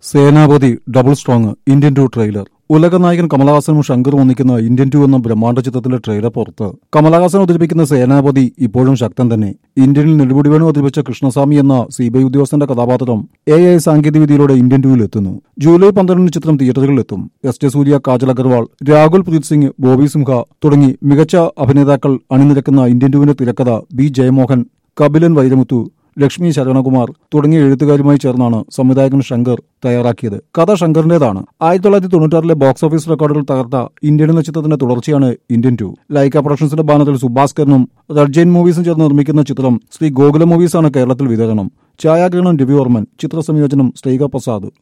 സേനാപതി double strong Indian two trailer Ulaganayakan കമലഹാസനും ശങ്കറും ഒന്നിക്കുന്ന ഇന്ത്യൻ ടു എന്ന ബ്രഹ്മാണ്ഡ ചിത്രത്തിലെ ട്രെയിലർ പുറത്ത് കമലഹാസൻ അവതരിപ്പിക്കുന്ന സേനാപതി ഇപ്പോഴും ശക്തൻ തന്നെ ഇന്ത്യനിൽ നെടുമുടി വേണു അവതരിപ്പിച്ച കൃഷ്ണസ്വാമി എന്ന സിബിഐ ഉദ്യോഗസ്ഥന്റെ കഥാപാത്രം എ ഐ സാങ്കേതികവിദ്യയിലൂടെ ഇന്ത്യൻ ടൂവിൽ എത്തുന്നു ജൂലൈ പന്ത്രണ്ടിന് ചിത്രം തിയേറ്ററുകളിൽ എത്തും എസ് ജെ സൂര്യ കാജൽ അഗർവാൾ രാഹുൽ പ്രീത് സിംഗ് ബോബി സിംഹ തുടങ്ങി മികച്ച അഭിനേതാക്കൾ അണിനിരക്കുന്ന ഇന്ത്യൻ ടൂവിന്റെ തിരക്കഥ ബി ജയമോഹൻ കപിലൻ വൈരമുത്തു ലക്ഷ്മി ശരണകുമാർ തുടങ്ങിയ എഴുത്തുകാരുമായി ചേർന്നാണ് സംവിധായകൻ ശങ്കർ തയ്യാറാക്കിയത് കഥ ശങ്കറിന്റേതാണ് ആയിരത്തി തൊള്ളായിരത്തി തൊണ്ണൂറ്റാറിലെ ബോക്സ് ഓഫീസ് റെക്കോർഡുകൾ തകർത്ത ഇന്ത്യൻ എന്ന ചിത്രത്തിന്റെ തുടർച്ചയാണ് ഇന്ത്യൻ ടു ലൈക്ക പ്രൊഡക്ഷൻസിന്റെ ബാനറിൽ സുഭാസ്കരനും റഡ്ജൈൻ മൂവീസും ചേർന്ന് നിർമ്മിക്കുന്ന ചിത്രം ശ്രീ ഗോകുല മൂവീസാണ് കേരളത്തിൽ വിതരണം ഛായാഗ്രഹണം രവിവർമ്മൻ ചിത്ര സംയോജനം ശ്രീക പ്രസാദ്